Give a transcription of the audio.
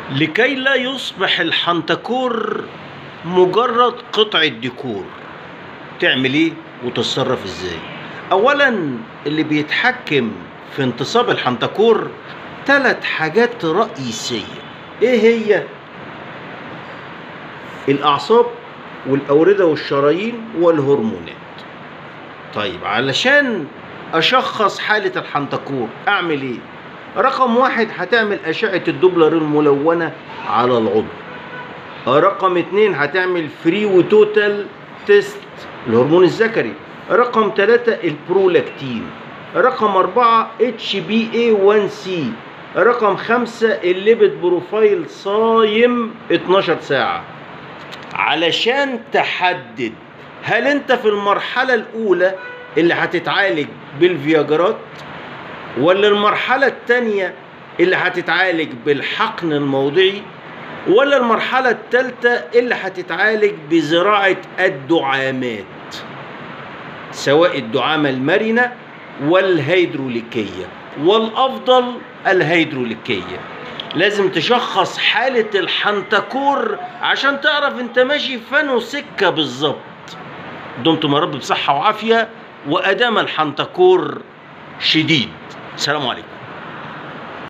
لكي لا يصبح الحنتكور مجرد قطعة ديكور تعمل ايه وتتصرف ازاي اولا اللي بيتحكم في انتصاب الحنتكور ثلاث حاجات رئيسية ايه هي الاعصاب والاوردة والشرايين والهرمونات طيب علشان اشخص حالة الحنتكور اعمل ايه رقم واحد هتعمل اشعة الدوبلر الملونة على العضو رقم اتنين هتعمل فري وتوتال تيست الهرمون الذكري رقم ثلاثة البرولاكتين رقم أربعة اتش بي اي 1 سي رقم خمسة الليبت بروفايل صايم 12 ساعة علشان تحدد هل انت في المرحلة الأولى اللي هتتعالج بالفياجرات ولا المرحلة التانية اللي هتتعالج بالحقن الموضعي ولا المرحلة التالتة اللي هتتعالج بزراعة الدعامات سواء الدعامة المرنة والهيدروليكية والأفضل الهيدروليكية لازم تشخص حالة الحنتكور عشان تعرف انت ماشي فانو سكة بالظبط دمتم يا رب بصحة وعافية وأدام الحنتكور شديد سلام عليكم